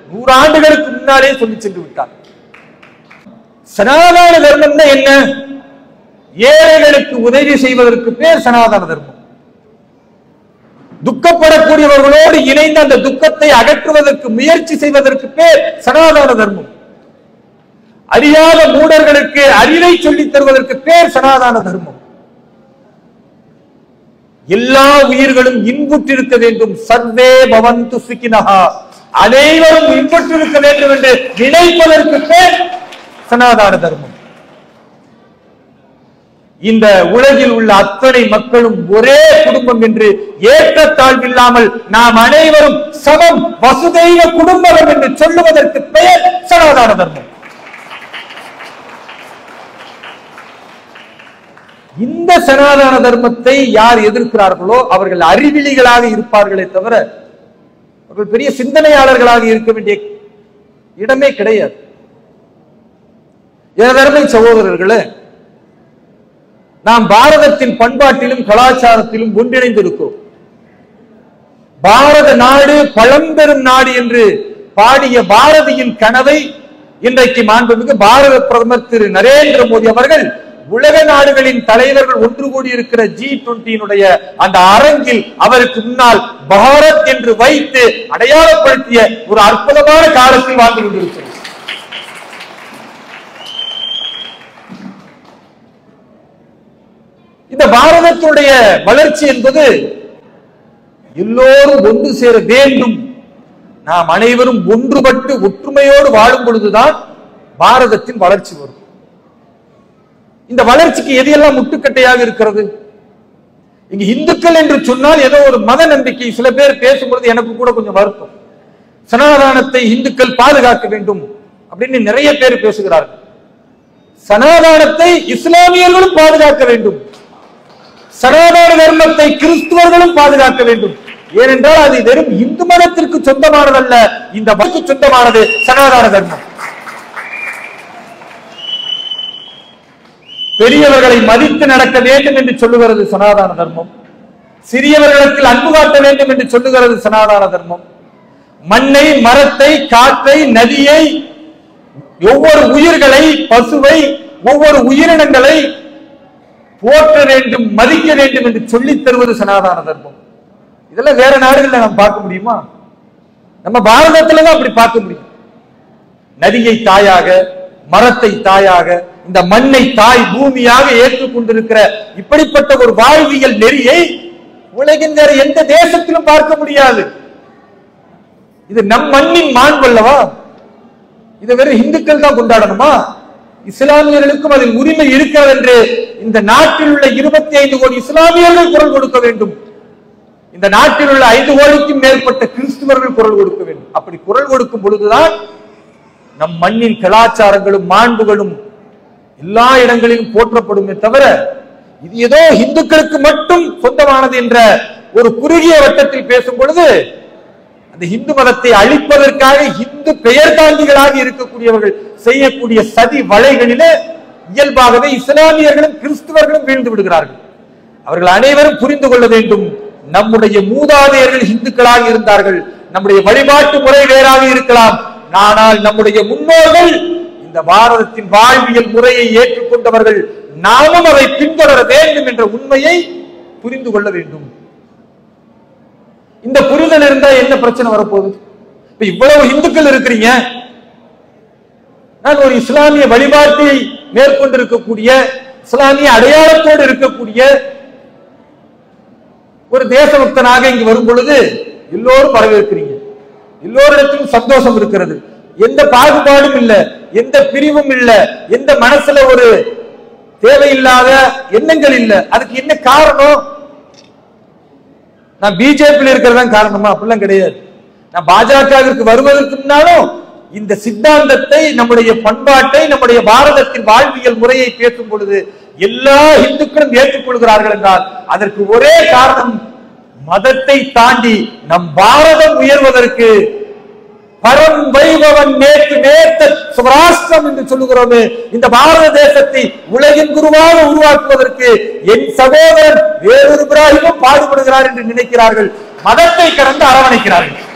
நூறு ஆண்டுகளுக்கு முன்னாலே சொல்லி சென்று விட்டார் சனாதன தர்மம்னா என்ன ஏழைகளுக்கு உதவி செய்வதற்கு பேர் சனாதன தர்மம் துக்கப்படக்கூடியவர்களோடு இணைந்து அந்த துக்கத்தை அகற்றுவதற்கு முயற்சி செய்வதற்கு பேர் சனாதன தர்மம் அறியாத மூடர்களுக்கு அறிவை சொல்லித் தருவதற்கு பேர் சனாதன தர்மம் எல்லா உயிர்களும் இன்புற்றிருக்க வேண்டும் சர்வே பவந்து சுகினஹா அனைவரும் இன்புற்றிருக்க வேண்டும் என்று நினைப்பதற்கு பேர் சனாதன தர்மம் இந்த உலகில் உள்ள அத்தனை மக்களும் ஒரே குடும்பம் என்று ஏற்றத்தாழ்வில்லாமல் நாம் அனைவரும் சமம் வசுதெய்வ குடும்பம் என்று சொல்லுவதற்கு பெயர் சனாதன தர்மம் இந்த சனாதன தர்மத்தை யார் எதிர்க்கிறார்களோ அவர்கள் அறிவிலிகளாக இருப்பார்களே தவிர அவர்கள் பெரிய சிந்தனையாளர்களாக இருக்க வேண்டிய இடமே கிடையாது எனதருமை சகோதரர்களே நாம் பாரதத்தின் பண்பாட்டிலும் கலாச்சாரத்திலும் ஒன்றிணைந்திருக்கிறோம் பாரத நாடு பழம்பெரும் நாடு என்று பாடிய பாரதியின் கனவை இன்றைக்கு மாண்புமிகு பாரத பிரதமர் திரு நரேந்திர மோடி அவர்கள் உலக நாடுகளின் தலைவர்கள் ஒன்று கூடி இருக்கிற ஜி டுவெண்டியினுடைய அந்த அரங்கில் அவருக்கு முன்னால் பாரத் என்று வைத்து அடையாளப்படுத்திய ஒரு அற்புதமான காலத்தில் வாழ்ந்து கொண்டிருக்கிறோம் இந்த பாரதத்துடைய வளர்ச்சி என்பது எல்லோரும் ஒன்று சேர வேண்டும் நாம் அனைவரும் ஒன்றுபட்டு ஒற்றுமையோடு வாழும் பொழுதுதான் பாரதத்தின் வளர்ச்சி வரும் இந்த வளர்ச்சிக்கு எதையெல்லாம் முட்டுக்கட்டையாக இருக்கிறது இங்க இந்துக்கள் என்று சொன்னால் ஏதோ ஒரு மத நம்பிக்கை சில பேர் பேசும்பொழுது எனக்கு கூட கொஞ்சம் வருத்தம் சனாதானத்தை இந்துக்கள் பாதுகாக்க வேண்டும் அப்படின்னு நிறைய பேர் பேசுகிறார்கள் சனாதானத்தை இஸ்லாமியர்களும் பாதுகாக்க வேண்டும் சனாதன தர்மத்தை கிறிஸ்துவர்களும் பாதுகாக்க வேண்டும் ஏனென்றால் அது வெறும் இந்து மதத்திற்கு சொந்தமானதல்ல இந்த மதத்துக்கு சொந்தமானது சனாதன தர்மம் பெரியவர்களை மதித்து நடக்க வேண்டும் என்று சொல்லுகிறது சனாதன தர்மம் சிறியவர்களுக்கு அன்பு காட்ட வேண்டும் என்று சொல்லுகிறது சனாதன தர்மம் மண்ணை மரத்தை காற்றை நதியை ஒவ்வொரு உயிர்களை பசுவை ஒவ்வொரு உயிரினங்களை போற்ற வேண்டும் மதிக்க வேண்டும் என்று சொல்லித் தருவது சனாதன தர்மம் இதெல்லாம் வேற நாடுகள்ல நாம் பார்க்க முடியுமா நம்ம பாரதத்துல தான் அப்படி பார்க்க முடியும் நதியை தாயாக மரத்தை தாயாக இந்த மண்ணை தாய் பூமியாக ஏற்றுக்கொண்டிருக்கிற இப்படிப்பட்ட ஒரு வாழ்வியல் நெறியை உலகின் வேற எந்த தேசத்திலும் பார்க்க முடியாது இது நம் மண்ணின் மாண்பல்லவா இதை வெறும் இந்துக்கள் தான் கொண்டாடணுமா இஸ்லாமியர்களுக்கும் அதில் உரிமை இருக்கிறது என்று இந்த நாட்டில் உள்ள இருபத்தி ஐந்து கோடி இஸ்லாமியர்கள் குரல் கொடுக்க வேண்டும் இந்த நாட்டில் உள்ள ஐந்து கோடிக்கும் மேற்பட்ட கிறிஸ்துவர்கள் குரல் கொடுக்க வேண்டும் அப்படி குரல் கொடுக்கும் பொழுதுதான் நம் மண்ணின் கலாச்சாரங்களும் மாண்புகளும் எல்லா இடங்களிலும் போற்றப்படுமே தவிர இது ஏதோ இந்துக்களுக்கு மட்டும் சொந்தமானது என்ற ஒரு குறுகிய வட்டத்தில் பேசும் பொழுது அந்த இந்து மதத்தை அழிப்பதற்காக இந்து பெயர்காந்திகளாக இருக்கக்கூடியவர்கள் செய்யக்கூடிய சதி வலைகளிலே இயல்பாகவே இஸ்லாமியர்களும் கிறிஸ்துவர்களும் வீழ்ந்து விடுகிறார்கள் அவர்கள் அனைவரும் புரிந்து கொள்ள வேண்டும் நம்முடைய மூதாதையர்கள் இந்துக்களாக இருந்தார்கள் நம்முடைய வழிபாட்டு முறை வேறாக இருக்கலாம் ஆனால் நம்முடைய முன்னோர்கள் இந்த பாரதத்தின் வாழ்வியல் முறையை ஏற்றுக்கொண்டவர்கள் நாமும் அதை பின்தொடர வேண்டும் என்ற உண்மையை புரிந்து கொள்ள வேண்டும் இந்த புரிதல் இருந்தா என்ன பிரச்சனை வரப்போகுது இப்ப இவ்வளவு இந்துக்கள் இருக்கிறீங்க நான் ஒரு இஸ்லாமிய வழிபாட்டை மேற்கொண்டிருக்கக்கூடிய இஸ்லாமிய அடையாளத்தோடு இருக்கக்கூடிய ஒரு தேசபக்தனாக இங்கு வரும் பொழுது எல்லோரும் வரவேற்கிறீங்க எல்லோரிடத்திலும் சந்தோஷம் இருக்கிறது எந்த பாகுபாடும் இல்ல எந்த பிரிவும் இல்ல எந்த மனசுல ஒரு தேவையில்லாத எண்ணங்கள் இல்ல அதுக்கு என்ன காரணம் நான் பிஜேபியில் இருக்கிறதா காரணமா அப்படிலாம் கிடையாது நான் பாஜகவிற்கு வருவதற்கு முன்னாலும் இந்த சித்தாந்தத்தை நம்முடைய பண்பாட்டை நம்முடைய பாரதத்தின் வாழ்வியல் முறையை பேசும் பொழுது எல்லா இந்துக்களும் ஏற்றுக்கொள்கிறார்கள் என்றால் அதற்கு ஒரே காரணம் மதத்தை தாண்டி நம் பாரதம் உயர்வதற்கு பரம் வைபவன் நேற்று நேர்த்த சுவராஷ்டிரம் என்று சொல்லுகிறோமே இந்த பாரத தேசத்தை உலகின் குருவாக உருவாக்குவதற்கு என் சகோதரன் வேறொரு பிராகிமும் பாடுபடுகிறார் என்று நினைக்கிறார்கள் மதத்தை கடந்து அரவணைக்கிறார்கள்